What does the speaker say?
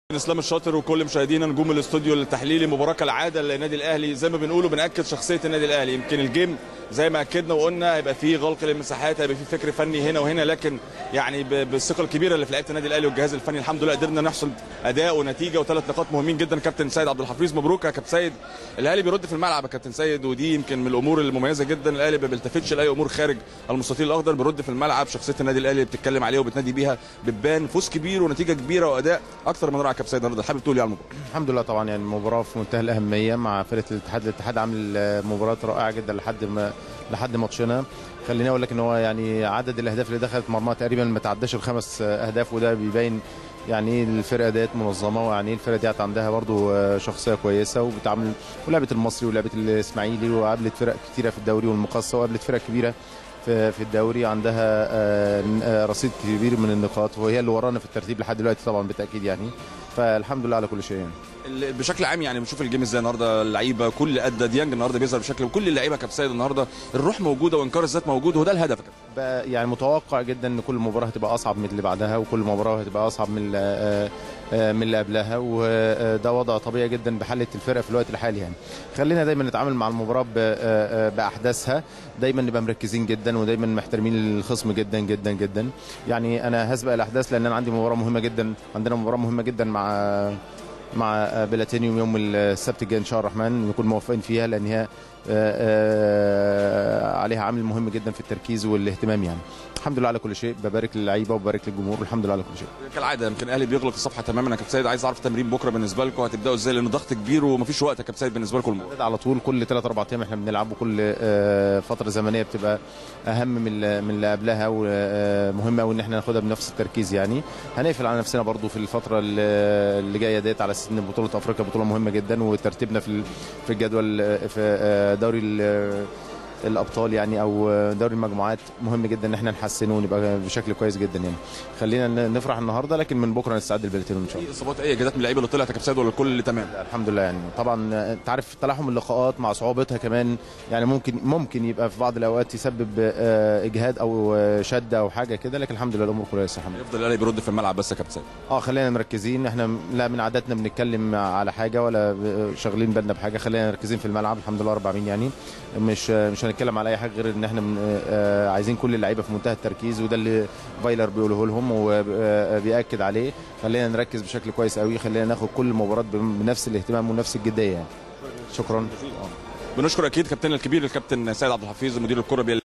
اسلام الشاطر وكل مشاهدينا نجوم الاستوديو التحليلي مباراه كالعاده للنادي الاهلي زي ما بنقوله بناكد شخصيه النادي الاهلي يمكن الجيم زي ما اكدنا وقلنا هيبقى فيه غلق للمساحات هيبقى فيه فكر فني هنا وهنا لكن يعني ب- بالثقه الكبيره اللي في لعيبه النادي الاهلي والجهاز الفني الحمد لله قدرنا نحصل اداء ونتيجه وثلاث نقاط مهمين جدا كابتن سيد عبد الحفيظ مبروك يا كابتن سيد الاهلي بيرد في الملعب يا كابتن سيد ودي يمكن من الامور المميزه جدا الاهلي ما بيلتفتش لاي امور خارج المستطيل الاخضر بيرد في الملعب شخصيه النادي الاهلي اللي بتتكلم عليه وبتنادي بيها بتبان فوز كبير ونتيجه كبيره واداء اكثر من رائع يا كابتن سيد النهارده حابب تقول ايه على المباراه الحمد لله طبعا يعني المباراه في منتهى الاهميه مع فرقه الاتحاد الاتحاد عامل آه، مباراه رائعه جدا لحد ما لحد ماتشنا خليني اقول لك ان هو يعني عدد الاهداف اللي دخلت مرمى تقريبا ما تعداش الخمس آه، اهداف وده بيبين يعني ايه الفرقه ديت منظمه ويعني ايه الفرقه ديت عندها برضو آه، شخصيه كويسه وبتعمل ولعبت المصري ولعبت الاسماعيلي وقابلت فرق كتيره في الدوري والمقصه وقابلت فرق كبيره في في الدوري عندها آه، آه، رصيد كبير من النقاط وهي اللي ورانا في الترتيب لحد دلوقتي طبعا بالتاكيد يعني فالحمد لله على كل شيء يعني. ال- بشكل عام يعني بنشوف الجيم ازاي النهارده اللعيبه كل ادى ديانج النهارده بيظهر بشكل وكل اللعيبه كابتن سيد النهارده الروح موجوده وانكار الذات موجود وده الهدف يا كابتن. بقى يعني متوقع جدا ان كل مباراه هتبقى اصعب من اللي بعدها وكل مباراه هتبقى اصعب من اللي- آه، آه، من اللي قبلها وده وضع طبيعي جدا بحاله الفرقه في الوقت الحالي يعني خلينا دايما نتعامل مع المباراه ب- آه، آه، باحداثها دايما نبقى مركزين جدا ودايما محترمين الخصم جدا جدا جدا يعني انا هسبق الاحداث لان انا عندي مباراه مهمه جدا عندنا مباراه مهمه جدا مع مع بلاتينيوم يوم السبت الجاي ان شاء الله الرحمن نكون موفقين فيها لان هي آه، آه، عليها عامل مهم جدا في التركيز والاهتمام يعني الحمد لله على كل شيء ببارك للعيبه وببارك للجمهور والحمد لله على كل شيء كالعاده يمكن الاهلي بيغلق الصفحه تماما يا كابتن سيد عايز اعرف تمرين بكره بالنسبه لكم هتبداوا ازاي لان ضغط كبير ومفيش وقت يا كابتن سيد بالنسبه لكم المباراه. على طول كل 3 4 ايام احنا بنلعب وكل آه، فتره زمنيه بتبقى اهم من اللي- من اللي قبلها ومهم قوي ان احنا ناخدها بنفس التركيز يعني هنقفل على نفسنا برضو في الفتره اللي اللي جايه ديت على اساس ان بطوله افريقيا بطوله مهمه جدا وترتيبنا في ال- في الجدول آه، في آه، دوري ال- الابطال يعني او دوري المجموعات مهم جدا ان احنا نحسنه ونبقى بشكل كويس جدا يعني خلينا ن- نفرح النهارده لكن من بكره نستعد للبلاتينيوم ان شاء الله اي اصابات اي اجازات من اللعيبه اللي طلعت يا كابتن سيد ولا الكل اللي تمام؟ لا، الحمد لله يعني طبعا انت عارف تلاحم اللقاءات مع صعوبتها كمان يعني ممكن ممكن يبقى في بعض الاوقات يسبب آه، اجهاد او آه، شده او حاجه كده لكن الحمد لله الامور كويسه الحمد لله يفضل الاهلي بيرد في الملعب بس يا كابتن سيد. اه خلينا مركزين احنا لا من عاداتنا بنتكلم على حاجه ولا ب- شاغلين بالنا بحاجه خلينا مركزين في الملعب الحمد لله رب العالمين يعني مش مش هنتكلم على اي حاجه غير ان احنا من آه، عايزين كل اللعيبه في منتهى التركيز وده اللي فايلر بيقوله لهم وبياكد عليه خلينا نركز بشكل كويس قوي خلينا ناخد كل مباراه بنفس الاهتمام ونفس الجديه يعني شكرا بنشكر اكيد كابتن الكبير الكابتن سيد عبد الحفيظ مدير الكره